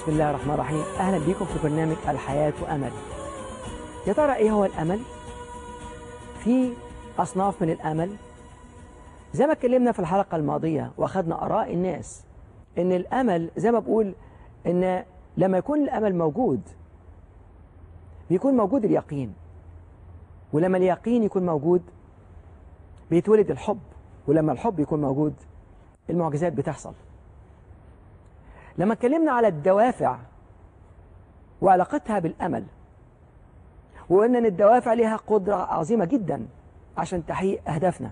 بسم الله الرحمن الرحيم أهلا بكم في برنامج الحياة أمل يا ترى إيه هو الأمل؟ في أصناف من الأمل زي ما اتكلمنا في الحلقة الماضية وأخذنا آراء الناس إن الأمل زي ما بقول إن لما يكون الأمل موجود بيكون موجود اليقين ولما اليقين يكون موجود بيتولد الحب ولما الحب يكون موجود المعجزات بتحصل لما اتكلمنا على الدوافع وعلاقتها بالأمل وقلنا أن الدوافع لها قدرة عظيمة جدا عشان تحقيق أهدافنا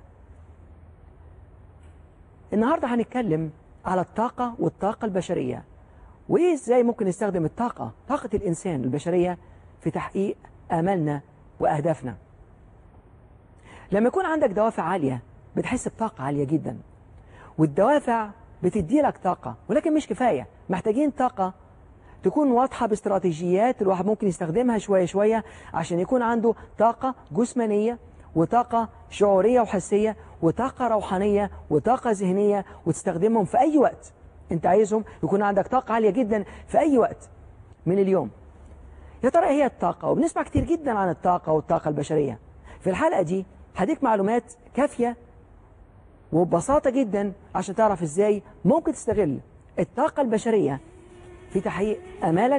النهاردة هنتكلم على الطاقة والطاقة البشرية وإيه إزاي ممكن نستخدم الطاقة طاقة الإنسان البشرية في تحقيق آمالنا وأهدافنا لما يكون عندك دوافع عالية بتحس بطاقة عالية جدا والدوافع بتدي لك طاقة ولكن مش كفاية محتاجين طاقة تكون واضحة باستراتيجيات الواحد ممكن يستخدمها شوية شوية عشان يكون عنده طاقة جسمانية وطاقة شعورية وحسية وطاقة روحانية وطاقة ذهنية وتستخدمهم في أي وقت أنت عايزهم يكون عندك طاقة عالية جدا في أي وقت من اليوم يا ترى هي الطاقة وبنسمع كتير جدا عن الطاقة والطاقة البشرية في الحلقة دي هديك معلومات كافية وببساطة جدا عشان تعرف ازاي ممكن تستغل الطاقة البشرية في تحقيق أمالك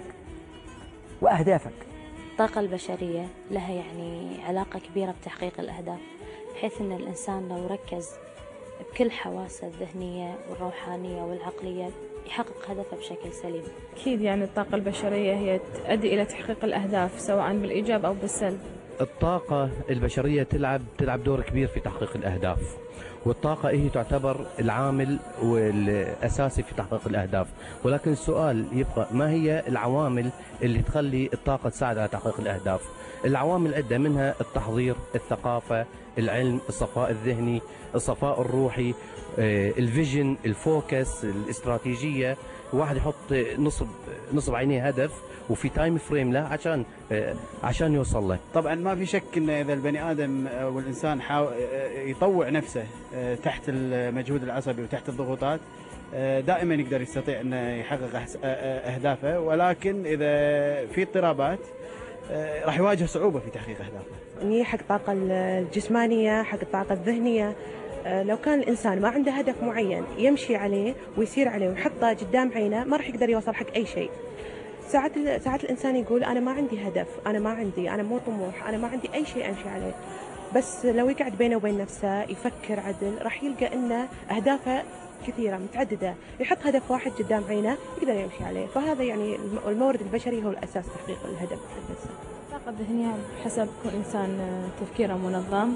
وأهدافك الطاقة البشرية لها يعني علاقة كبيرة بتحقيق الأهداف بحيث أن الإنسان لو ركز بكل حواسه الذهنية والروحانية والعقلية يحقق هدفه بشكل سليم أكيد يعني الطاقة البشرية هي تؤدي إلى تحقيق الأهداف سواء بالإيجاب أو بالسلب الطاقة البشرية تلعب تلعب دور كبير في تحقيق الأهداف والطاقة هي تعتبر العامل والأساسي في تحقيق الأهداف ولكن السؤال يبقى ما هي العوامل اللي تخلي الطاقة تساعد على تحقيق الأهداف العوامل عدة منها التحضير الثقافة العلم الصفاء الذهني الصفاء الروحي الفيجن الفوكس الاستراتيجية واحد يحط نصب نصب عينيه هدف وفي تايم فريم له عشان عشان يوصل له طبعا ما في شك ان اذا البني ادم او الانسان حاول يطوع نفسه تحت المجهود العصبي وتحت الضغوطات دائما يقدر يستطيع انه يحقق اهدافه ولكن اذا في اضطرابات راح يواجه صعوبه في تحقيق اهدافه. ني حق الطاقه الجسمانيه، حق الطاقه الذهنيه، لو كان الانسان ما عنده هدف معين يمشي عليه ويسير عليه ويحطه قدام عينه ما راح يقدر يوصل حق اي شيء. ساعات ساعات الانسان يقول انا ما عندي هدف، انا ما عندي، انا مو طموح، انا ما عندي اي شيء امشي عليه. بس لو يقعد بينه وبين نفسه يفكر عدل راح يلقى ان اهدافه كثيرة متعددة يحط هدف واحد قدام عينه يقدر يمشي عليه فهذا يعني المورد البشري هو الأساس تحقيق الهدف الإنسان الطاقة الذهنية بحسب كل إنسان تفكيره منظم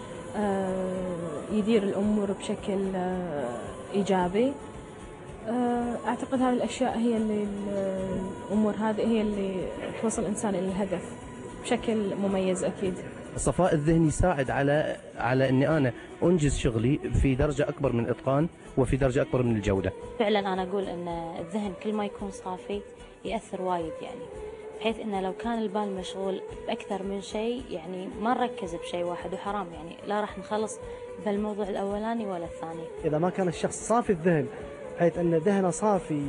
يدير الأمور بشكل إيجابي أعتقد هذه الأشياء هي اللي الأمور هذه هي اللي توصل الإنسان إلى الهدف بشكل مميز أكيد الصفاء الذهني يساعد على على اني انا انجز شغلي في درجه اكبر من الاتقان وفي درجه اكبر من الجوده. فعلا انا اقول ان الذهن كل ما يكون صافي ياثر وايد يعني بحيث انه لو كان البال مشغول باكثر من شيء يعني ما نركز بشيء واحد وحرام يعني لا راح نخلص بالموضوع الاولاني ولا الثاني. اذا ما كان الشخص صافي الذهن بحيث ان ذهنه صافي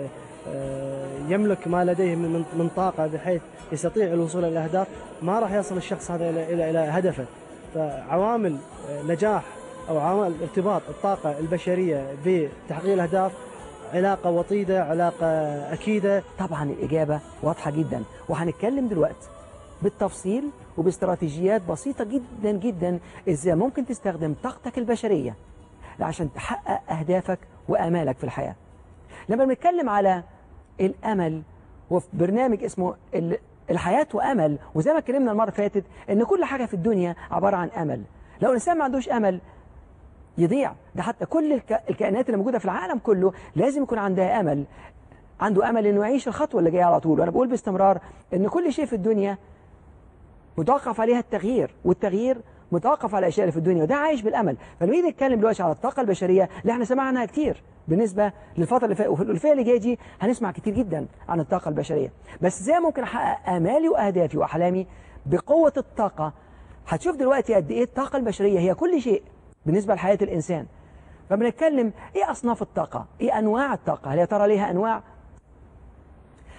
يملك ما لديه من من طاقه بحيث يستطيع الوصول الى الاهداف ما راح يصل الشخص هذا الى الى الى هدفه فعوامل نجاح او عوامل ارتباط الطاقه البشريه بتحقيق الاهداف علاقه وطيده علاقه اكيده طبعا الاجابه واضحه جدا وهنتكلم دلوقتي بالتفصيل وباستراتيجيات بسيطه جدا جدا ازاي ممكن تستخدم طاقتك البشريه عشان تحقق اهدافك وامالك في الحياه لما بنتكلم على الامل وفي برنامج اسمه الحياة وأمل وزي ما اتكلمنا المرة اللي فاتت إن كل حاجة في الدنيا عبارة عن أمل لو الإنسان ما عندوش أمل يضيع ده حتى كل الك... الكائنات اللي موجودة في العالم كله لازم يكون عندها أمل عنده أمل إنه يعيش الخطوة اللي جاية على طول وأنا بقول باستمرار إن كل شيء في الدنيا متوقف عليها التغيير والتغيير متوقف على الاشياء اللي في الدنيا وده عايش بالامل فلما نيجي نتكلم دلوقتي على الطاقه البشريه اللي احنا سمعنا عنها كتير بالنسبه للفتره اللي فاتت وفي الفئه اللي جايه دي هنسمع كتير جدا عن الطاقه البشريه بس ازاي ممكن احقق امالي واهدافي واحلامي بقوه الطاقه هتشوف دلوقتي قد ايه الطاقه البشريه هي كل شيء بالنسبه لحياه الانسان فبنتكلم ايه اصناف الطاقه ايه انواع الطاقه هل يا ترى ليها انواع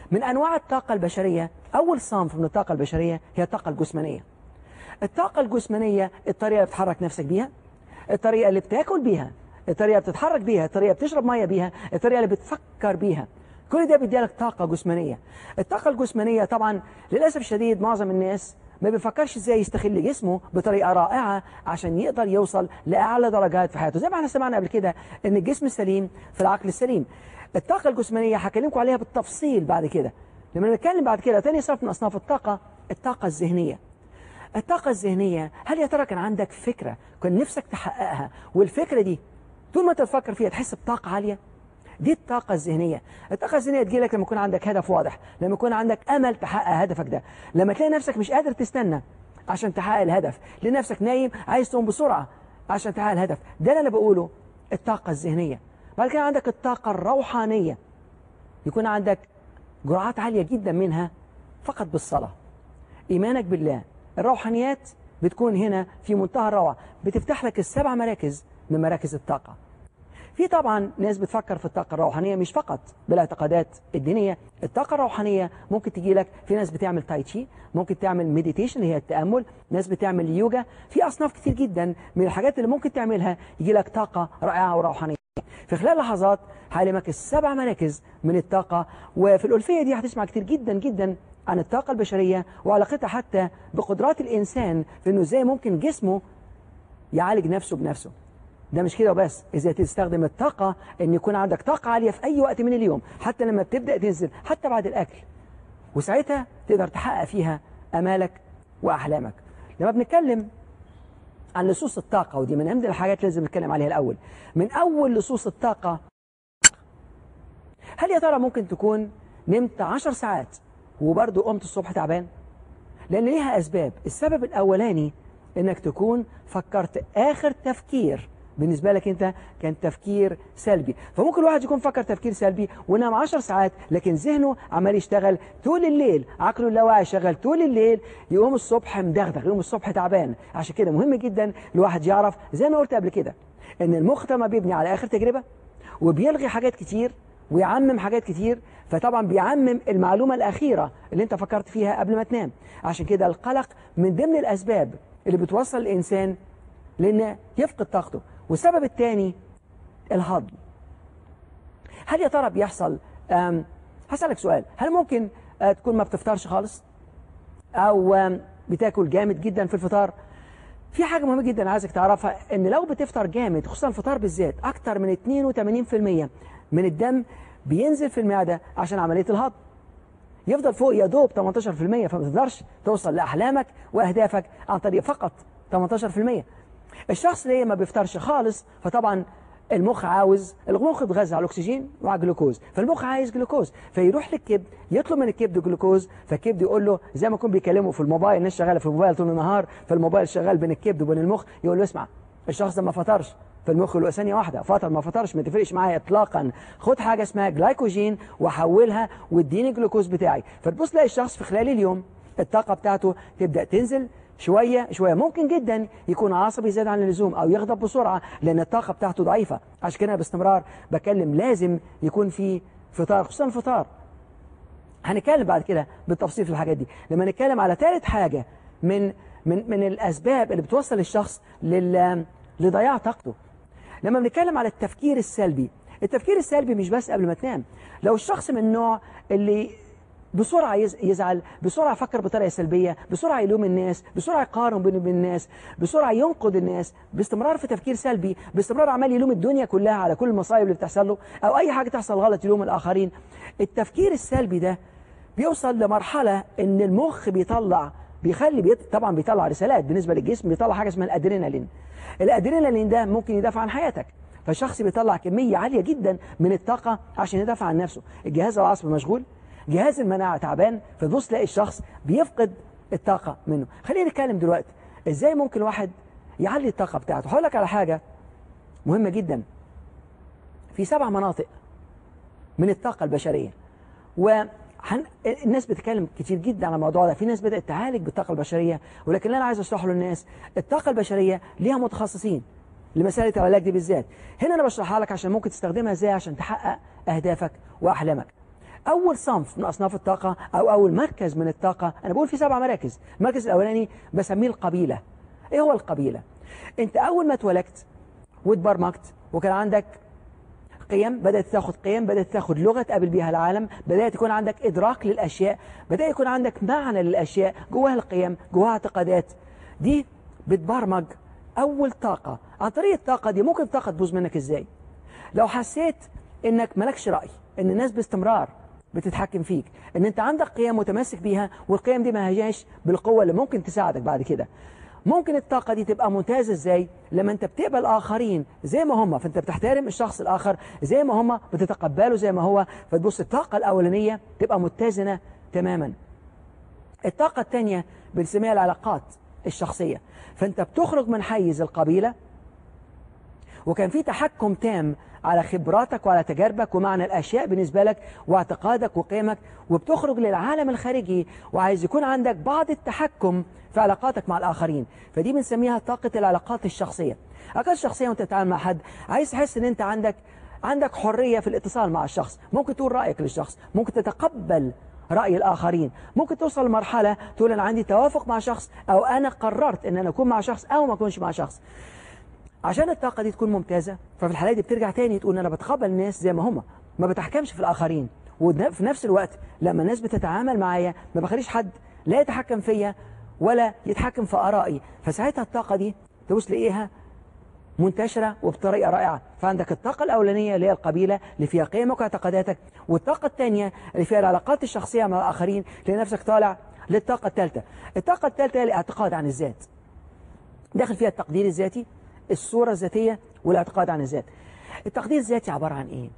من أنواع الطاقة البشرية أول صنف من الطاقة البشرية هي الطاقة الجسمانية الطاقة الجسمانية الطريقة اللي بتحرك نفسك بيها الطريقة اللي بتاكل بيها الطريقة اللي بتتحرك بيها الطريقة اللي بتشرب مية بيها الطريقة اللي بتفكر بيها كل ده بيديلك طاقة جسمانية الطاقة الجسمانية طبعا للأسف الشديد معظم الناس ما بيفكرش ازاي يستغل جسمه بطريقة رائعة عشان يقدر يوصل لأعلى درجات في حياته زي ما احنا سمعنا قبل كده ان الجسم السليم في العقل السليم الطاقة الجسمانية هكلمكم عليها بالتفصيل بعد كده لما نتكلم بعد كده تاني صنف من أصناف الطاقة الطاقة الذهنية الطاقة الذهنية هل يا ترى كان عندك فكرة كان نفسك تحققها والفكرة دي طول ما تفكر فيها تحس بطاقة عالية دي الطاقة الذهنية الطاقة الذهنية تجي لك لما يكون عندك هدف واضح لما يكون عندك أمل تحقق هدفك ده لما تلاقي نفسك مش قادر تستنى عشان تحقق الهدف لنفسك نايم عايز تقوم بسرعة عشان تحقق الهدف ده اللي أنا بقوله الطاقة الذهنية بعد كده عندك الطاقة الروحانية يكون عندك جرعات عالية جدا منها فقط بالصلاة إيمانك بالله الروحانيات بتكون هنا في منتهى الروعة بتفتح لك السبع مراكز من مراكز الطاقة في طبعا ناس بتفكر في الطاقة الروحانية مش فقط بالاعتقادات الدينية الطاقة الروحانية ممكن تجي لك في ناس بتعمل تاي تشي ممكن تعمل مديتيشن اللي هي التأمل ناس بتعمل يوجا في أصناف كتير جدا من الحاجات اللي ممكن تعملها يجي لك طاقة رائعة وروحانية في خلال لحظات هعلمك السبع مراكز من الطاقة وفي الألفية دي هتسمع كتير جدا جدا عن الطاقة البشرية وعلاقتها حتى بقدرات الإنسان في أنه إزاي ممكن جسمه يعالج نفسه بنفسه ده مش كده وبس ازاي تستخدم الطاقة ان يكون عندك طاقة عالية في اي وقت من اليوم حتى لما بتبدأ تنزل حتى بعد الاكل وساعتها تقدر تحقق فيها امالك واحلامك لما بنتكلم عن لصوص الطاقة ودي من أهم الحاجات اللي لازم نتكلم عليها الأول من أول لصوص الطاقة هل يا ترى ممكن تكون نمت عشر ساعات وبرضه قمت الصبح تعبان لأن ليها أسباب السبب الأولاني إنك تكون فكرت آخر تفكير بالنسبة لك أنت كان تفكير سلبي فممكن الواحد يكون فكر تفكير سلبي ونام عشر ساعات لكن ذهنه عمال يشتغل طول الليل عقله اللاواعي شغال طول الليل يقوم الصبح مدغدغ يقوم الصبح تعبان عشان كده مهم جدا الواحد يعرف زي ما قلت قبل كده ان المخ ما بيبني على آخر تجربة وبيلغي حاجات كتير ويعمم حاجات كتير فطبعا بيعمم المعلومة الأخيرة اللي انت فكرت فيها قبل ما تنام عشان كده القلق من ضمن الأسباب اللي بتوصل الإنسان لأن يفقد طاقته والسبب الثاني الهضم هل يا ترى بيحصل هسألك سؤال هل ممكن تكون ما بتفطرش خالص أو بتاكل جامد جدا في الفطار في حاجة مهمة جدا عايزك تعرفها ان لو بتفطر جامد خصوصا الفطار بالذات اكتر من 82% من الدم بينزل في المعدة عشان عملية الهضم يفضل فوق يا دوب 18% فما تقدرش توصل لأحلامك وأهدافك عن طريق فقط 18% الشخص اللي ما بيفطرش خالص فطبعا المخ عاوز المخ بيغذى على الاكسجين وعلى الجلوكوز فالمخ عايز جلوكوز فيروح للكبد يطلب من الكبد جلوكوز فالكبد يقول له زي ما يكون بيكلمه في الموبايل الناس شغاله في الموبايل طول النهار فالموبايل شغال بين الكبد وبين المخ يقول له اسمع الشخص ده ما فطرش فالمخ يقول له ثانيه واحده فطر ما فطرش ما تفرقش معايا اطلاقا خد حاجه اسمها جلايكوجين وحولها واديني الجلوكوز بتاعي فتبص تلاقي الشخص في خلال اليوم الطاقه بتاعته تبدا تنزل شوية شوية ممكن جدا يكون عصبي زيادة عن اللزوم أو يغضب بسرعة لأن الطاقة بتاعته ضعيفة عشان كده باستمرار بكلم لازم يكون في فطار خصوصا الفطار هنتكلم بعد كده بالتفصيل في الحاجات دي لما نتكلم على ثالث حاجة من من من الأسباب اللي بتوصل الشخص لل لضياع طاقته لما بنتكلم على التفكير السلبي التفكير السلبي مش بس قبل ما تنام لو الشخص من النوع اللي بسرعة يزعل بسرعة يفكر بطريقة سلبية بسرعة يلوم الناس بسرعة يقارن بين وبين الناس بسرعة ينقد الناس باستمرار في تفكير سلبي باستمرار عمال يلوم الدنيا كلها على كل المصايب اللي بتحصل له أو أي حاجة تحصل غلط يلوم الآخرين التفكير السلبي ده بيوصل لمرحلة إن المخ بيطلع بيخلي بيط... طبعا بيطلع رسالات بالنسبة للجسم بيطلع حاجة اسمها الأدرينالين الأدرينالين ده ممكن يدافع عن حياتك فالشخص بيطلع كمية عالية جدا من الطاقة عشان يدافع عن نفسه الجهاز العصبي مشغول جهاز المناعة تعبان فتبص تلاقي الشخص بيفقد الطاقة منه خلينا نتكلم دلوقتي ازاي ممكن واحد يعلي الطاقة بتاعته هقول لك على حاجة مهمة جدا في سبع مناطق من الطاقة البشرية والناس بتتكلم كتير جدا على الموضوع ده في ناس بدأت تعالج بالطاقة البشرية ولكن اللي أنا عايز أشرحه للناس الطاقة البشرية ليها متخصصين لمسألة العلاج دي بالذات هنا أنا بشرحها لك عشان ممكن تستخدمها ازاي عشان تحقق أهدافك وأحلامك اول صنف من اصناف الطاقه او اول مركز من الطاقه انا بقول في سبع مراكز المركز الاولاني بسميه القبيله ايه هو القبيله انت اول ما اتولدت واتبرمجت وكان عندك قيم بدأت تاخد قيم بدأت تاخد لغة تقابل بيها العالم بدأت يكون عندك إدراك للأشياء بدأ يكون عندك معنى للأشياء جواها القيم جواها اعتقادات دي بتبرمج أول طاقة عن طريق الطاقة دي ممكن الطاقة تبوظ منك إزاي لو حسيت إنك مالكش رأي إن الناس باستمرار بتتحكم فيك ان انت عندك قيم متمسك بيها والقيم دي ما هياش بالقوة اللي ممكن تساعدك بعد كده ممكن الطاقة دي تبقى ممتازة ازاي لما انت بتقبل اخرين زي ما هم فانت بتحترم الشخص الاخر زي ما هم بتتقبله زي ما هو فتبص الطاقة الاولانية تبقى متزنة تماما الطاقة الثانية بنسميها العلاقات الشخصية فانت بتخرج من حيز القبيلة وكان في تحكم تام على خبراتك وعلى تجاربك ومعنى الأشياء بالنسبة لك واعتقادك وقيمك وبتخرج للعالم الخارجي وعايز يكون عندك بعض التحكم في علاقاتك مع الآخرين فدي بنسميها طاقة العلاقات الشخصية العلاقات الشخصية وانت تتعامل مع حد عايز تحس ان انت عندك عندك حرية في الاتصال مع الشخص ممكن تقول رأيك للشخص ممكن تتقبل رأي الآخرين ممكن توصل لمرحلة تقول أنا عندي توافق مع شخص أو أنا قررت أن أنا أكون مع شخص أو ما أكونش مع شخص عشان الطاقة دي تكون ممتازة ففي الحالة دي بترجع تاني تقول أنا بتقبل الناس زي ما هم ما بتحكمش في الآخرين وفي نفس الوقت لما الناس بتتعامل معايا ما بخليش حد لا يتحكم فيا ولا يتحكم في آرائي فساعتها الطاقة دي تبص لإيها منتشرة وبطريقة رائعة فعندك الطاقة الأولانية اللي هي القبيلة اللي فيها قيمك واعتقاداتك والطاقة الثانية اللي فيها العلاقات الشخصية مع الآخرين تلاقي نفسك طالع للطاقة الثالثة الطاقة الثالثة هي الاعتقاد عن الذات داخل فيها التقدير الذاتي الصورة الذاتية والاعتقاد عن الذات التقدير الذاتي عبارة عن إيه؟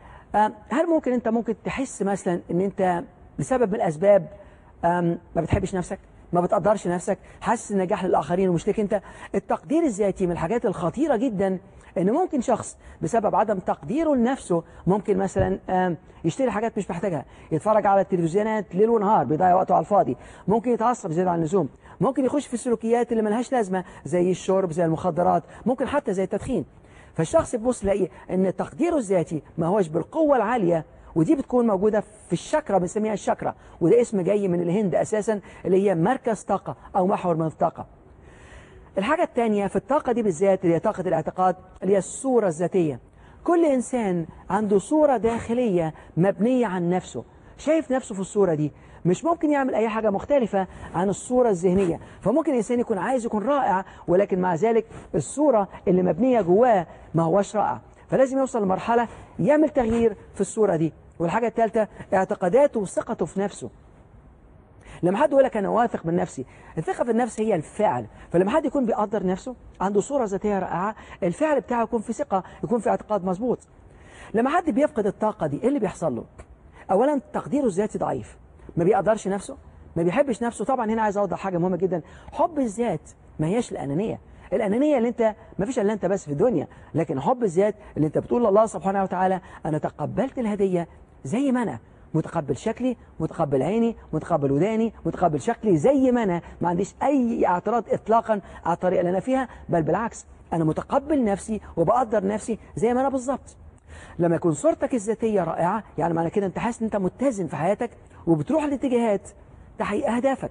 هل ممكن أنت ممكن تحس مثلا أن أنت لسبب من الأسباب ما بتحبش نفسك ما بتقدرش نفسك حاسس النجاح للآخرين ومش ليك أنت التقدير الذاتي من الحاجات الخطيرة جدا ان ممكن شخص بسبب عدم تقديره لنفسه ممكن مثلا يشتري حاجات مش محتاجها يتفرج على التلفزيونات ليل ونهار بيضيع وقته على الفاضي ممكن يتعصب زيادة عن اللزوم ممكن يخش في السلوكيات اللي ملهاش لازمة زي الشرب زي المخدرات ممكن حتى زي التدخين فالشخص يبص يلاقي ان تقديره الذاتي ما هوش بالقوة العالية ودي بتكون موجودة في الشكرة بنسميها الشكرة وده اسم جاي من الهند أساسا اللي هي مركز طاقة أو محور من الطاقة الحاجة الثانية في الطاقة دي بالذات اللي هي طاقة الاعتقاد اللي هي الصورة الذاتية كل إنسان عنده صورة داخلية مبنية عن نفسه شايف نفسه في الصورة دي مش ممكن يعمل أي حاجة مختلفة عن الصورة الذهنية فممكن الإنسان يكون عايز يكون رائع ولكن مع ذلك الصورة اللي مبنية جواه ما هوش رائع فلازم يوصل لمرحلة يعمل تغيير في الصورة دي والحاجة الثالثة اعتقاداته وثقته في نفسه لما حد يقول لك انا واثق من نفسي الثقه في النفس هي الفعل فلما حد يكون بيقدر نفسه عنده صوره ذاتيه رائعه الفعل بتاعه يكون في ثقه يكون في اعتقاد مظبوط لما حد بيفقد الطاقه دي ايه اللي بيحصل له اولا تقديره الذاتي ضعيف ما بيقدرش نفسه ما بيحبش نفسه طبعا هنا عايز اوضح حاجه مهمه جدا حب الذات ما هياش الانانيه الأنانية اللي أنت ما فيش إلا أنت بس في الدنيا لكن حب الذات اللي أنت بتقول لله سبحانه وتعالى أنا تقبلت الهدية زي ما أنا متقبل شكلي متقبل عيني متقبل وداني متقبل شكلي زي ما أنا ما عنديش أي اعتراض إطلاقا على الطريقة اللي أنا فيها بل بالعكس أنا متقبل نفسي وبقدر نفسي زي ما أنا بالظبط لما يكون صورتك الذاتية رائعة يعني معنى كده أنت حاسس أن أنت متزن في حياتك وبتروح لاتجاهات تحقيق أهدافك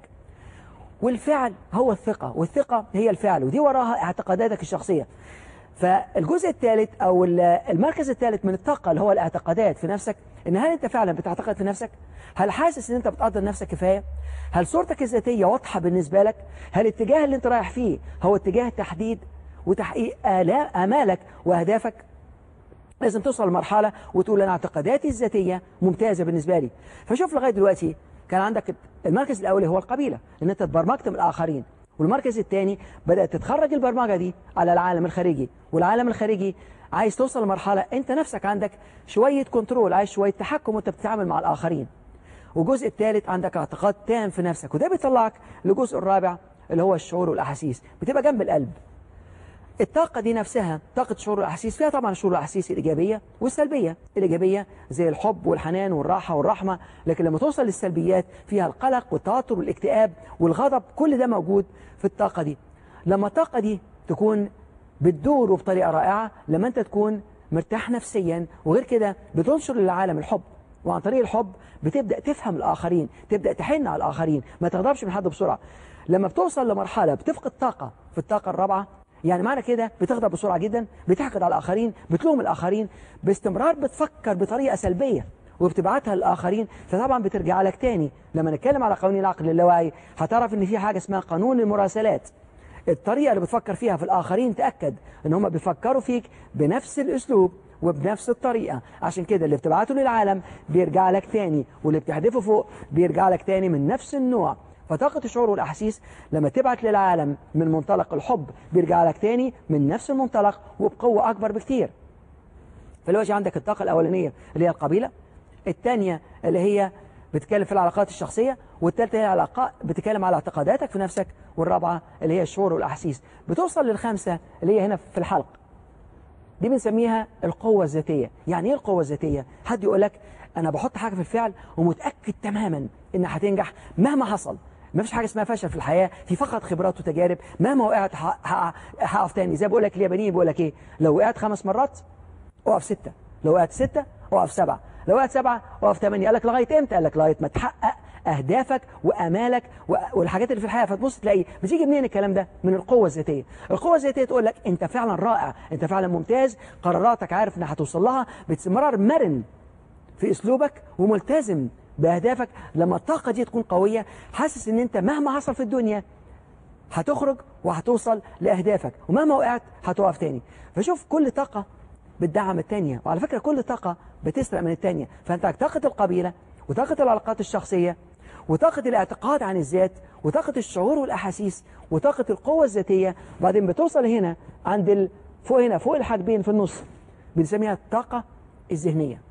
والفعل هو الثقة والثقة هي الفعل ودي وراها اعتقاداتك الشخصية فالجزء الثالث أو المركز الثالث من الطاقة اللي هو الاعتقادات في نفسك إن هل أنت فعلا بتعتقد في نفسك هل حاسس إن أنت بتقدر نفسك كفاية هل صورتك الذاتية واضحة بالنسبة لك هل الاتجاه اللي أنت رايح فيه هو اتجاه تحديد وتحقيق آمالك وأهدافك لازم توصل لمرحلة وتقول أنا اعتقاداتي الذاتية ممتازة بالنسبة لي فشوف لغاية دلوقتي كان عندك المركز الأول هو القبيلة إن أنت اتبرمجت من الآخرين والمركز الثاني بدأت تتخرج البرمجة دي على العالم الخارجي والعالم الخارجي عايز توصل لمرحلة أنت نفسك عندك شوية كنترول عايز شوية تحكم وأنت بتتعامل مع الآخرين والجزء الثالث عندك اعتقاد تام في نفسك وده بيطلعك للجزء الرابع اللي هو الشعور والأحاسيس بتبقى جنب القلب الطاقة دي نفسها طاقة شعور الأحاسيس فيها طبعا شعور الأحاسيس الإيجابية والسلبية الإيجابية زي الحب والحنان والراحة والرحمة لكن لما توصل للسلبيات فيها القلق والتوتر والاكتئاب والغضب كل ده موجود في الطاقة دي لما الطاقة دي تكون بتدور وبطريقة رائعة لما أنت تكون مرتاح نفسيا وغير كده بتنشر للعالم الحب وعن طريق الحب بتبدأ تفهم الآخرين تبدأ تحن على الآخرين ما تغضبش من حد بسرعة لما بتوصل لمرحلة بتفقد طاقة في الطاقة الرابعة يعني معنى كده بتغضب بسرعة جدا بتحقد على الآخرين بتلوم الآخرين باستمرار بتفكر بطريقة سلبية وبتبعتها للآخرين فطبعا بترجع لك تاني لما نتكلم على قوانين العقل اللاواعي هتعرف ان في حاجة اسمها قانون المراسلات الطريقة اللي بتفكر فيها في الآخرين تأكد ان هم بيفكروا فيك بنفس الأسلوب وبنفس الطريقة عشان كده اللي بتبعته للعالم بيرجع لك تاني واللي بتحدفه فوق بيرجع لك تاني من نفس النوع فطاقة الشعور والأحاسيس لما تبعت للعالم من منطلق الحب بيرجع لك تاني من نفس المنطلق وبقوة أكبر بكتير فالوجه عندك الطاقة الأولانية اللي هي القبيلة الثانية اللي هي بتتكلم في العلاقات الشخصية والثالثة هي العلاقات بتتكلم على اعتقاداتك في نفسك والرابعة اللي هي الشعور والأحاسيس بتوصل للخامسة اللي هي هنا في الحلق دي بنسميها القوة الذاتية يعني ايه القوة الذاتية حد يقول لك انا بحط حاجة في الفعل ومتأكد تماما انها هتنجح مهما حصل ما فيش حاجة اسمها فشل في الحياة في فقط خبرات وتجارب مهما وقعت ه- ه- هقف تاني زي بقول لك اليابانيين بيقول لك ايه لو وقعت خمس مرات اقف ستة لو وقعت ستة اقف سبعة لو وقعت سبعة اقف ثمانية قال لك لغاية امتى قال لك لغاية ما تحقق اهدافك وامالك و- والحاجات اللي في الحياه فتبص تلاقي بتيجي منين الكلام ده من القوه الذاتيه القوه الذاتيه تقول لك انت فعلا رائع انت فعلا ممتاز قراراتك عارف انك هتوصل لها باستمرار مرن في اسلوبك وملتزم باهدافك لما الطاقه دي تكون قويه حاسس ان انت مهما حصل في الدنيا هتخرج وهتوصل لاهدافك ومهما وقعت هتقف تاني فشوف كل طاقه بتدعم التانية وعلى فكرة كل طاقة بتسرق من التانية فأنت طاقة القبيلة وطاقة العلاقات الشخصية وطاقة الاعتقاد عن الذات وطاقة الشعور والأحاسيس وطاقة القوة الذاتية وبعدين بتوصل هنا عند ال... فوق هنا فوق الحاجبين في النص بنسميها الطاقة الذهنية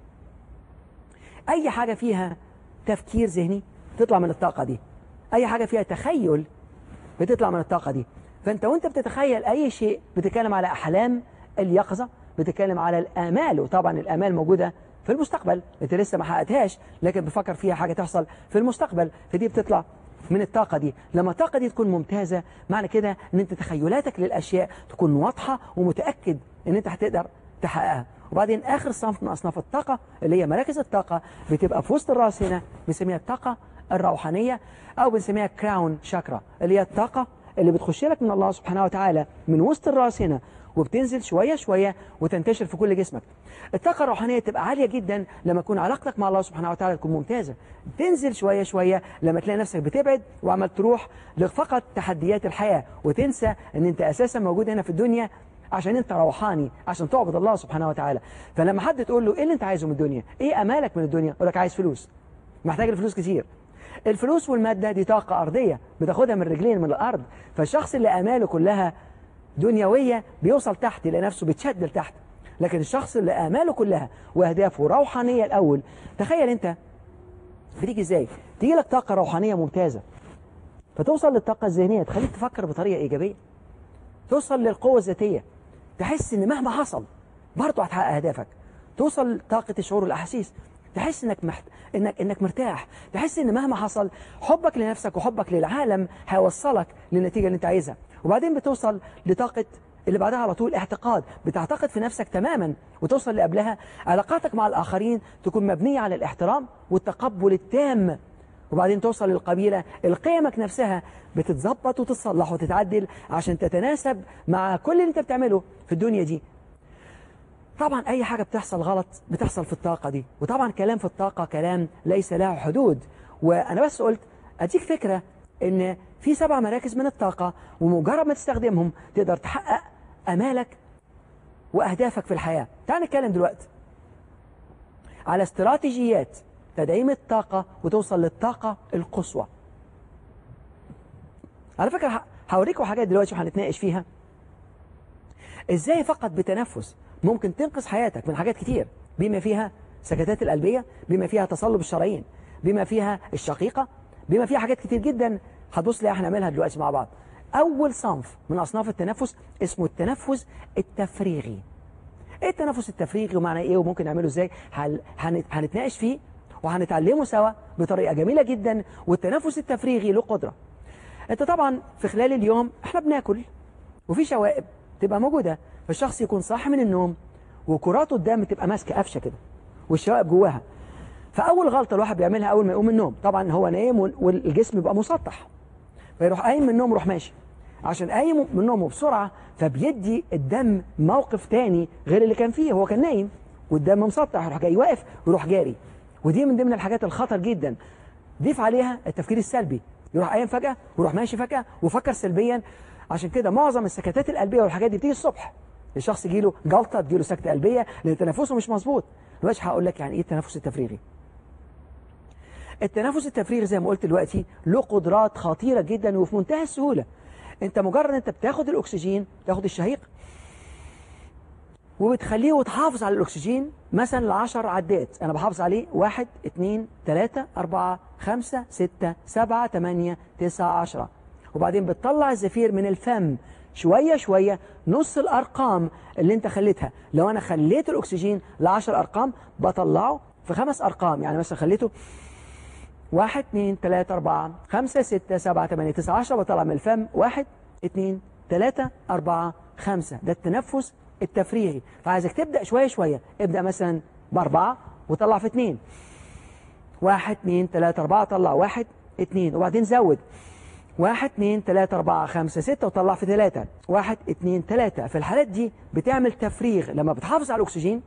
أي حاجة فيها تفكير ذهني تطلع من الطاقة دي أي حاجة فيها تخيل بتطلع من الطاقة دي فأنت وأنت بتتخيل أي شيء بتتكلم على أحلام اليقظة بتتكلم على الآمال وطبعا الآمال موجودة في المستقبل أنت لسه ما حققتهاش لكن بفكر فيها حاجة تحصل في المستقبل فدي بتطلع من الطاقة دي لما الطاقة دي تكون ممتازة معنى كده ان انت تخيلاتك للأشياء تكون واضحة ومتأكد ان انت هتقدر تحققها وبعدين آخر صنف من أصناف الطاقة اللي هي مراكز الطاقة بتبقى في وسط الراس هنا بنسميها الطاقة الروحانية أو بنسميها كراون شاكرا اللي هي الطاقة اللي بتخش لك من الله سبحانه وتعالى من وسط الراس هنا وبتنزل شوية شوية وتنتشر في كل جسمك الطاقة الروحانية تبقى عالية جدا لما تكون علاقتك مع الله سبحانه وتعالى تكون ممتازة تنزل شوية شوية لما تلاقي نفسك بتبعد وعمل تروح لفقط تحديات الحياة وتنسى ان انت اساسا موجود هنا في الدنيا عشان انت روحاني عشان تعبد الله سبحانه وتعالى فلما حد تقول له ايه اللي انت عايزه من الدنيا ايه امالك من الدنيا يقول لك عايز فلوس محتاج الفلوس كتير الفلوس والمادة دي طاقة أرضية بتاخدها من رجلين من الأرض فالشخص اللي أماله كلها دنيوية بيوصل تحت يلاقي نفسه بيتشد لتحت لكن الشخص اللي آماله كلها وأهدافه روحانية الأول تخيل أنت بتيجي إزاي تيجي لك طاقة روحانية ممتازة فتوصل للطاقة الذهنية تخليك تفكر بطريقة إيجابية توصل للقوة الذاتية تحس إن مهما حصل برضه هتحقق أهدافك توصل لطاقة الشعور والأحاسيس تحس انك محت... انك انك مرتاح تحس ان مهما حصل حبك لنفسك وحبك للعالم هيوصلك للنتيجه اللي انت عايزها وبعدين بتوصل لطاقه اللي بعدها على طول اعتقاد بتعتقد في نفسك تماما وتوصل لقبلها علاقاتك مع الاخرين تكون مبنيه على الاحترام والتقبل التام وبعدين توصل للقبيله القيمك نفسها بتتظبط وتتصلح وتتعدل عشان تتناسب مع كل اللي انت بتعمله في الدنيا دي طبعا اي حاجة بتحصل غلط بتحصل في الطاقة دي وطبعا كلام في الطاقة كلام ليس له حدود وانا بس قلت اديك فكرة ان في سبع مراكز من الطاقة ومجرد ما تستخدمهم تقدر تحقق امالك واهدافك في الحياة تعال نتكلم دلوقتي على استراتيجيات تدعيم الطاقة وتوصل للطاقة القصوى على فكرة هوريكم حاجات دلوقتي وهنتناقش فيها ازاي فقط بتنفس ممكن تنقذ حياتك من حاجات كتير بما فيها سكتات القلبية بما فيها تصلب الشرايين بما فيها الشقيقة بما فيها حاجات كتير جدا هتبص لي احنا نعملها دلوقتي مع بعض أول صنف من أصناف التنفس اسمه التنفس التفريغي ايه التنفس التفريغي ومعنى ايه وممكن نعمله ازاي هل- هن- هنتناقش فيه وهنتعلمه سوا بطريقة جميلة جدا والتنفس التفريغي له قدرة انت طبعا في خلال اليوم احنا بناكل وفي شوائب تبقى موجودة فالشخص يكون صاحي من النوم وكراته الدم تبقى ماسكة قفشة كده والشوائب جواها فاول غلطه الواحد بيعملها اول ما يقوم من النوم طبعا هو نايم وال- والجسم بيبقى مسطح فيروح قايم من النوم يروح ماشي عشان قايم من نومه بسرعه فبيدي الدم موقف تاني غير اللي كان فيه هو كان نايم والدم مسطح يروح جاي واقف ويروح جاري ودي من ضمن الحاجات الخطر جدا ضيف عليها التفكير السلبي يروح قايم فجاه ويروح ماشي فجاه وفكر سلبيا عشان كده معظم السكتات القلبيه والحاجات دي بتيجي الصبح الشخص يجيله جلطه تجيله سكته قلبيه لان تنفسه مش مظبوط دلوقتي هقول لك يعني ايه التنفس التفريغي التنفس التفريغي زي ما قلت دلوقتي له قدرات خطيره جدا وفي منتهى السهوله انت مجرد انت بتاخد الاكسجين تاخد الشهيق وبتخليه وتحافظ على الاكسجين مثلا لعشر عدات انا بحافظ عليه واحد اتنين تلاتة اربعة خمسة ستة سبعة تمانية تسعة عشرة وبعدين بتطلع الزفير من الفم شوية شوية نص الارقام اللي انت خليتها لو انا خليت الاكسجين لعشر ارقام بطلعه في خمس ارقام يعني مثلا خليته واحد اتنين تلاتة أربعة خمسة ستة سبعة تمانية تسعة عشرة بطلع من الفم واحد اتنين تلاتة أربعة خمسة ده التنفس التفريغي فعايزك تبدأ شوية شوية ابدأ مثلا بأربعة وطلع في اتنين واحد اتنين تلاتة أربعة طلع واحد اتنين وبعدين زود واحد اتنين تلاتة أربعة خمسة ستة وطلع في تلاتة واحد اتنين تلاتة في الحالات دي بتعمل تفريغ لما بتحافظ على الأكسجين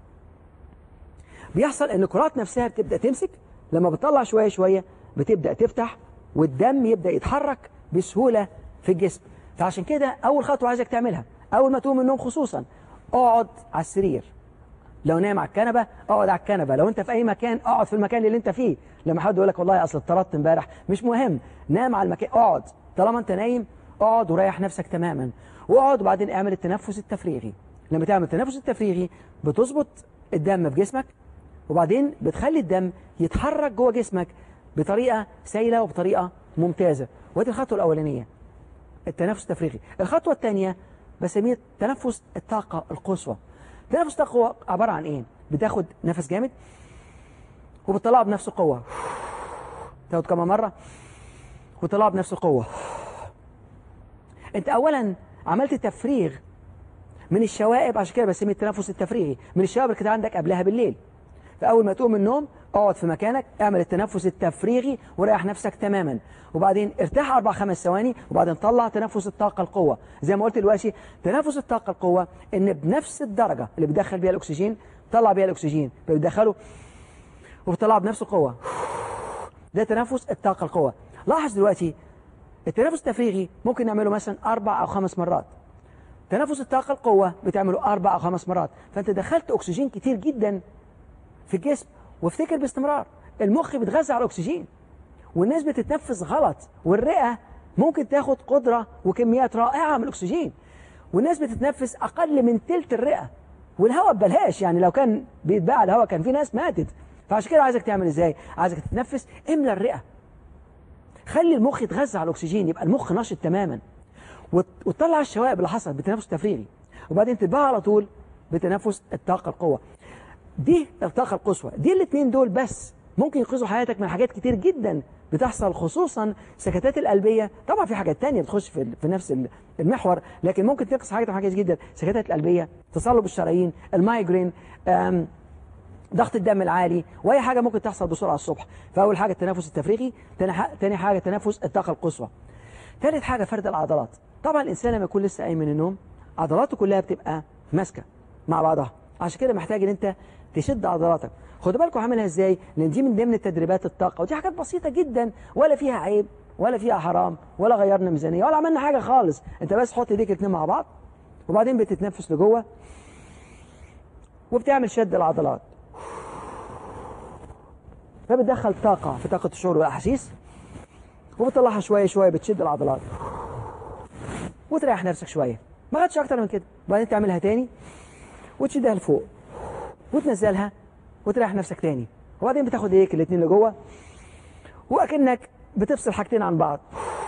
بيحصل ان الكرات نفسها بتبدا تمسك لما بتطلع شويه شويه بتبدا تفتح والدم يبدا يتحرك بسهوله في الجسم فعشان كده اول خطوه عايزك تعملها اول ما تقوم من النوم خصوصا اقعد على السرير لو نايم على الكنبه اقعد على الكنبه لو انت في اي مكان اقعد في المكان اللي انت فيه لما حد يقول لك والله اصل اتطردت امبارح مش مهم نام على المكان اقعد طالما انت نايم اقعد وريح نفسك تماما واقعد وبعدين اعمل التنفس التفريغي لما تعمل التنفس التفريغي بتظبط الدم في جسمك وبعدين بتخلي الدم يتحرك جوه جسمك بطريقه سايله وبطريقه ممتازه ودي الخطوه الاولانيه التنفس التفريغي الخطوه الثانيه بسميه تنفس الطاقه القصوى تنفس الطاقه هو عباره عن ايه بتاخد نفس جامد وبتطلعه بنفس القوه تاخد كمان مره وتطلعه بنفس القوه انت اولا عملت تفريغ من الشوائب عشان كده بسميه التنفس التفريغي من الشوائب اللي كانت عندك قبلها بالليل فاول ما تقوم من النوم اقعد في مكانك اعمل التنفس التفريغي وريح نفسك تماما وبعدين ارتاح اربع خمس ثواني وبعدين طلع تنفس الطاقه القوه زي ما قلت دلوقتي تنفس الطاقه القوه ان بنفس الدرجه اللي بتدخل بيها الاكسجين طلع بيها الاكسجين فبتدخله وبتطلعه بنفس القوه ده تنفس الطاقه القوه لاحظ دلوقتي التنفس التفريغي ممكن نعمله مثلا اربع او خمس مرات تنفس الطاقه القوه بتعمله اربع او خمس مرات فانت دخلت اكسجين كتير جدا في الجسم وافتكر باستمرار المخ بيتغذى على الاكسجين والناس بتتنفس غلط والرئه ممكن تاخد قدره وكميات رائعه من الاكسجين والناس بتتنفس اقل من تلت الرئه والهواء ببلاش يعني لو كان بيتباع الهواء كان في ناس ماتت فعشان كده عايزك تعمل ازاي عايزك تتنفس املى الرئه خلي المخ يتغذى على الاكسجين يبقى المخ نشط تماما وت- وتطلع الشوائب اللي حصلت بالتنفس التفريغي وبعدين تتبعها على طول بتنفس الطاقه القوه دي الطاقه القصوى دي الاثنين دول بس ممكن ينقذوا حياتك من حاجات كتير جدا بتحصل خصوصا سكتات القلبيه طبعا في حاجات تانية بتخش في, في نفس المحور لكن ممكن تنقذ حاجات حاجات جدا سكتات القلبيه تصلب الشرايين المايجرين أم، ضغط الدم العالي واي حاجه ممكن تحصل بسرعه الصبح فاول حاجه التنفس التفريغي تاني ح- تاني حاجه تنفس الطاقه القصوى ثالث حاجه فرد العضلات طبعا الانسان لما يكون لسه قايم من النوم عضلاته كلها بتبقى ماسكه مع بعضها عشان كده محتاج ان انت تشد عضلاتك خدوا بالكم عاملها ازاي لان دي من ضمن تدريبات الطاقه ودي حاجات بسيطه جدا ولا فيها عيب ولا فيها حرام ولا غيرنا ميزانيه ولا عملنا حاجه خالص انت بس حط ايديك الاثنين مع بعض وبعدين بتتنفس لجوه وبتعمل شد العضلات فبتدخل طاقه في طاقه الشعور والاحاسيس وبتطلعها شويه شويه بتشد العضلات وتريح نفسك شويه ما خدش اكتر من كده وبعدين تعملها تاني وتشدها لفوق وتنزلها وتريح نفسك تاني وبعدين بتاخد ايديك الاثنين لجوه واكنك بتفصل حاجتين عن بعض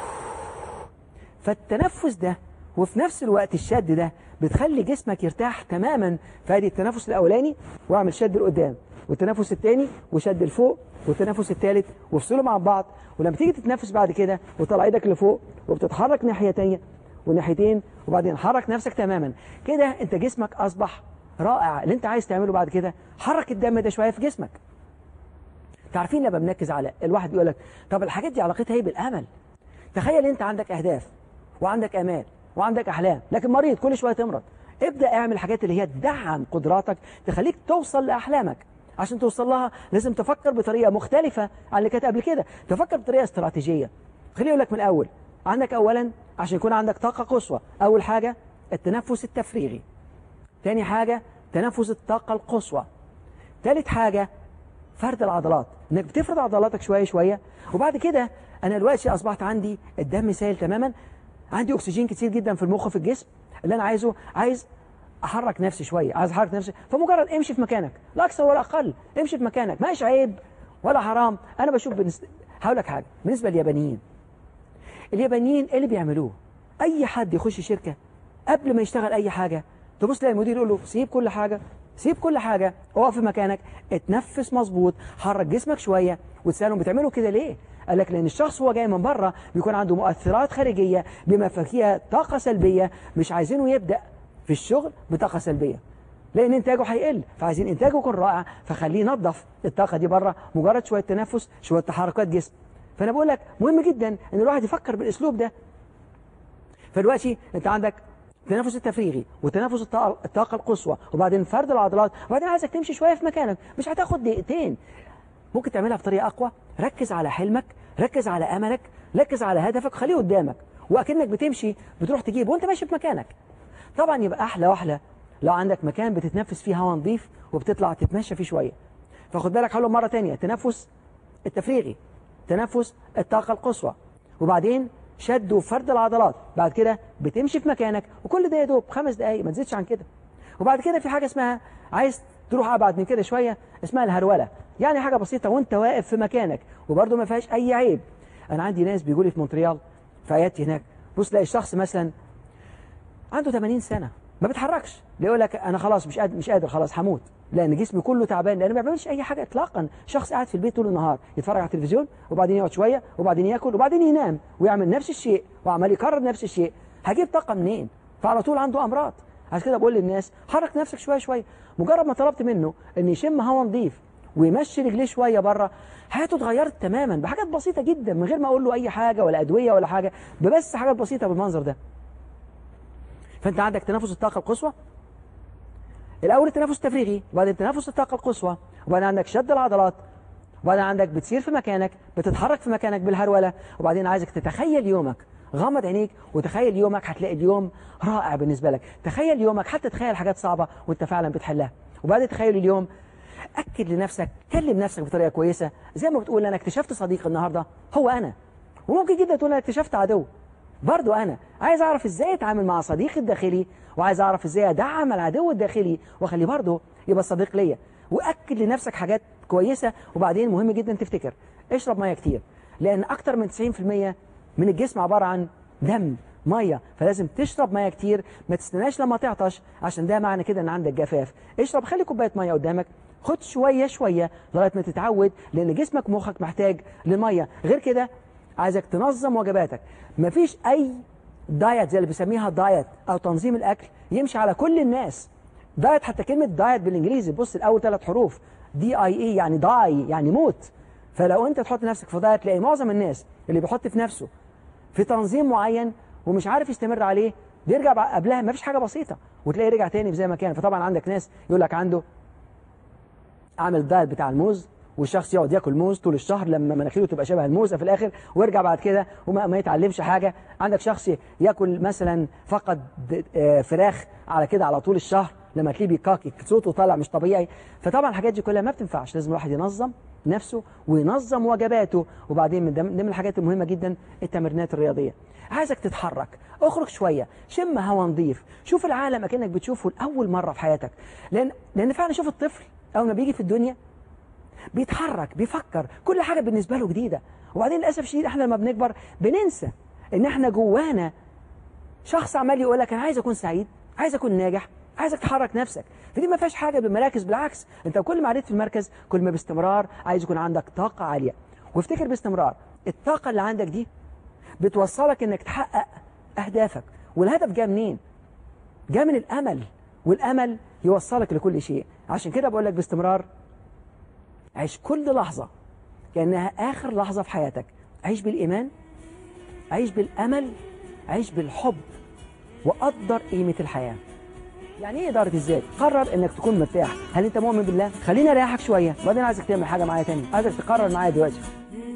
فالتنفس ده وفي نفس الوقت الشد ده بتخلي جسمك يرتاح تماما فادي التنفس الاولاني واعمل شد لقدام والتنفس الثاني وشد لفوق والتنفس الثالث وافصلهم عن بعض ولما تيجي تتنفس بعد كده وطلع ايدك لفوق وبتتحرك ناحيه تانية وناحيتين وبعدين حرك نفسك تماما كده انت جسمك اصبح رائع اللي انت عايز تعمله بعد كده حرك الدم ده شويه في جسمك تعرفين لما بنركز على الواحد بيقول لك طب الحاجات دي علاقتها ايه بالامل تخيل انت عندك اهداف وعندك امال وعندك احلام لكن مريض كل شويه تمرض ابدا اعمل الحاجات اللي هي تدعم قدراتك تخليك توصل لاحلامك عشان توصل لها لازم تفكر بطريقه مختلفه عن اللي كانت قبل كده تفكر بطريقه استراتيجيه خليني اقول لك من الاول عندك اولا عشان يكون عندك طاقه قصوى اول حاجه التنفس التفريغي تاني حاجه تنفس الطاقه القصوى تالت حاجه فرد العضلات انك بتفرد عضلاتك شويه شويه وبعد كده انا دلوقتي اصبحت عندي الدم سائل تماما عندي اكسجين كتير جدا في المخ في الجسم اللي انا عايزه عايز احرك نفسي شويه عايز احرك نفسي فمجرد امشي في مكانك لا اكثر ولا اقل امشي في مكانك ماشي عيب ولا حرام انا بشوف بالنسبه هقول لك حاجه بالنسبه لليابانيين اليابانيين ايه اللي بيعملوه اي حد يخش شركه قبل ما يشتغل اي حاجه تبص تلاقي المدير يقول له سيب كل حاجه سيب كل حاجه اقف في مكانك اتنفس مظبوط حرك جسمك شويه وتسالهم بتعملوا كده ليه قال لك لان الشخص هو جاي من بره بيكون عنده مؤثرات خارجيه بما فيها طاقه سلبيه مش عايزينه يبدا في الشغل بطاقه سلبيه لان انتاجه هيقل فعايزين انتاجه يكون رائع فخليه ينظف الطاقه دي بره مجرد شويه تنفس شويه تحركات جسم فانا بقول لك مهم جدا ان الواحد يفكر بالاسلوب ده فدلوقتي انت عندك التنفس التفريغي وتنفس الطاقة, الطاقة القصوى وبعدين فرد العضلات وبعدين عايزك تمشي شوية في مكانك مش هتاخد دقيقتين ممكن تعملها بطريقة أقوى ركز على حلمك ركز على أملك ركز على هدفك خليه قدامك وأكنك بتمشي بتروح تجيب وانت ماشي في مكانك طبعا يبقى أحلى وأحلى لو عندك مكان بتتنفس فيه هواء نظيف وبتطلع تتمشى فيه شوية فخد بالك حلو مرة تانية تنفس التفريغي تنفس الطاقة القصوى وبعدين شد وفرد العضلات بعد كده بتمشي في مكانك وكل ده يا دوب خمس دقايق ما تزيدش عن كده وبعد كده في حاجة اسمها عايز تروح أبعد من كده شوية اسمها الهرولة يعني حاجة بسيطة وانت واقف في مكانك وبرضه ما فيهاش أي عيب أنا عندي ناس بيقولوا لي في مونتريال في عيادتي هناك بص تلاقي الشخص مثلا عنده 80 سنة ما بيتحركش يقول لك انا خلاص مش قادر مش قادر خلاص هموت لان جسمي كله تعبان لان ما بيعملش اي حاجه اطلاقا شخص قاعد في البيت طول النهار يتفرج على التلفزيون وبعدين يقعد شويه وبعدين ياكل وبعدين ينام ويعمل نفس الشيء وعمال يكرر نفس الشيء هجيب طاقه منين فعلى طول عنده امراض عشان كده بقول للناس حرك نفسك شويه شويه مجرد ما طلبت منه ان يشم هواء نظيف ويمشي رجليه شويه بره حياته اتغيرت تماما بحاجات بسيطه جدا من غير ما اقول له اي حاجه ولا ادويه ولا حاجه ببس حاجات بسيطه بالمنظر ده فانت عندك تنفس الطاقه القصوى الاول التنفس التفريغي وبعدين تنفس الطاقه القصوى وبعدين عندك شد العضلات وبعدين عندك بتسير في مكانك بتتحرك في مكانك بالهروله وبعدين عايزك تتخيل يومك غمض عينيك وتخيل يومك هتلاقي اليوم رائع بالنسبه لك تخيل يومك حتى تخيل حاجات صعبه وانت فعلا بتحلها وبعد تخيل اليوم اكد لنفسك كلم نفسك بطريقه كويسه زي ما بتقول انا اكتشفت صديق النهارده هو انا وممكن جدا تقول انا اكتشفت عدو برضو أنا عايز أعرف إزاي أتعامل مع صديقي الداخلي وعايز أعرف إزاي أدعم العدو الداخلي وأخليه برضو يبقى صديق ليا وأكد لنفسك حاجات كويسة وبعدين مهم جدا تفتكر اشرب مية كتير لأن أكتر من 90% من الجسم عبارة عن دم مية فلازم تشرب مية كتير ما تستناش لما تعطش عشان ده معنى كده ان عندك جفاف اشرب خلي كوباية مية قدامك خد شوية شوية لغاية ما تتعود لان جسمك مخك محتاج للمية غير كده عايزك تنظم وجباتك مفيش اي دايت زي اللي بيسميها دايت او تنظيم الاكل يمشي على كل الناس دايت حتى كلمة دايت بالانجليزي بص الاول ثلاث حروف دي اي اي يعني داي يعني موت فلو انت تحط نفسك في دايت تلاقي معظم الناس اللي بيحط في نفسه في تنظيم معين ومش عارف يستمر عليه بيرجع قبلها ما فيش حاجة بسيطة وتلاقيه رجع تاني زي ما كان فطبعا عندك ناس يقول لك عنده عامل الدايت بتاع الموز والشخص يقعد ياكل موز طول الشهر لما مناخيره تبقى شبه الموزه في الاخر ويرجع بعد كده وما ما يتعلمش حاجه عندك شخص ياكل مثلا فقط فراخ على كده على طول الشهر لما تلاقيه بيكاكي صوته طالع مش طبيعي فطبعا الحاجات دي كلها ما بتنفعش لازم الواحد ينظم نفسه وينظم وجباته وبعدين من ضمن الحاجات المهمه جدا التمرينات الرياضيه عايزك تتحرك اخرج شويه شم هوا نظيف شوف العالم اكنك بتشوفه لاول مره في حياتك لان لان فعلا شوف الطفل اول ما بيجي في الدنيا بيتحرك بيفكر كل حاجة بالنسبة له جديدة وبعدين للأسف الشديد احنا لما بنكبر بننسى ان احنا جوانا شخص عمال يقول لك انا عايز اكون سعيد عايز اكون ناجح عايزك تحرك نفسك فدي ما فيهاش حاجة بالمراكز بالعكس انت كل ما عديت في المركز كل ما باستمرار عايز يكون عندك طاقة عالية وافتكر باستمرار الطاقة اللي عندك دي بتوصلك انك تحقق اهدافك والهدف جاء منين جاء من الامل والامل يوصلك لكل شيء عشان كده بقول لك باستمرار عيش كل لحظة كأنها آخر لحظة في حياتك عيش بالإيمان عيش بالأمل عيش بالحب وقدر قيمة الحياة يعني ايه إدارة الذات؟ قرر إنك تكون مرتاح هل أنت مؤمن بالله؟ خليني أريحك شوية وبعدين عايزك تعمل حاجة معايا تاني عايزك تقرر معايا دلوقتي